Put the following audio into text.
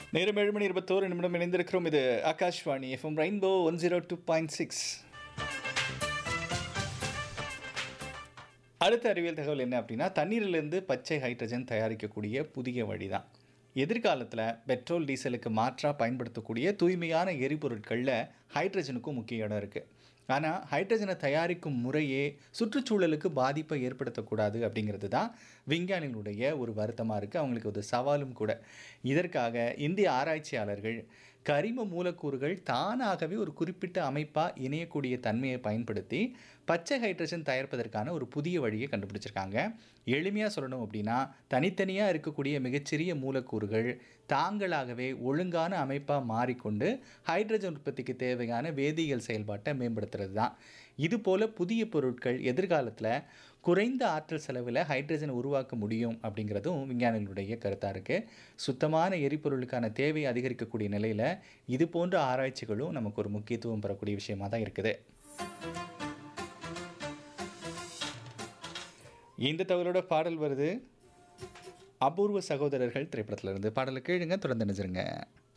நேரம் ஏழு மணி இருபத்தோரு நிமிடம் இணைந்திருக்கிறோம் இது Akashvani FM Rainbow one zero two point six அடுத்த அறிவியல் தகவல் என்ன அப்படின்னா தண்ணீரிலிருந்து பச்சை ஹைட்ரஜன் தயாரிக்கக்கூடிய புதிய வழிதான் எதிர்காலத்தில் பெட்ரோல் டீசலுக்கு மாற்றாக பயன்படுத்தக்கூடிய தூய்மையான எரிபொருட்களில் ஹைட்ரஜனுக்கும் முக்கிய இடம் இருக்குது ஆனால் ஹைட்ரஜனை தயாரிக்கும் முறையே சுற்றுச்சூழலுக்கு பாதிப்பை ஏற்படுத்தக்கூடாது அப்படிங்கிறது தான் விஞ்ஞானிகளுடைய ஒரு வருத்தமாக இருக்குது அவங்களுக்கு ஒரு சவாலும் கூட இதற்காக இந்திய ஆராய்ச்சியாளர்கள் கரிம மூலக்கூறுகள் தானாகவே ஒரு குறிப்பிட்ட அமைப்பாக இணையக்கூடிய தன்மையை பயன்படுத்தி பச்சை ஹைட்ரஜன் தயாரிப்பதற்கான ஒரு புதிய வழியை கண்டுபிடிச்சிருக்காங்க எளிமையாக சொல்லணும் அப்படின்னா தனித்தனியாக இருக்கக்கூடிய மிகச்சிறிய மூலக்கூறுகள் தாங்களாகவே ஒழுங்கான அமைப்பாக மாறிக்கொண்டு ஹைட்ரஜன் உற்பத்திக்கு தேவையான வேதியியல் செயல்பாட்டை மேம்படுத்துறது தான் இது போல புதிய பொருட்கள் எதிர்காலத்தில் குறைந்த ஆற்றல் செலவில் ஹைட்ரஜன் உருவாக்க முடியும் அப்படிங்கிறதும் விஞ்ஞானிகளுடைய கருத்தாக இருக்குது சுத்தமான எரிபொருளுக்கான தேவை அதிகரிக்கக்கூடிய நிலையில் இது போன்ற ஆராய்ச்சிகளும் நமக்கு ஒரு முக்கியத்துவம் பெறக்கூடிய விஷயமா தான் இருக்குது இந்த தகவலோட பாடல் வருது அபூர்வ சகோதரர்கள் திரைப்படத்திலிருந்து பாடலை கேளுங்க தொடர்ந்து நினைச்சிருங்க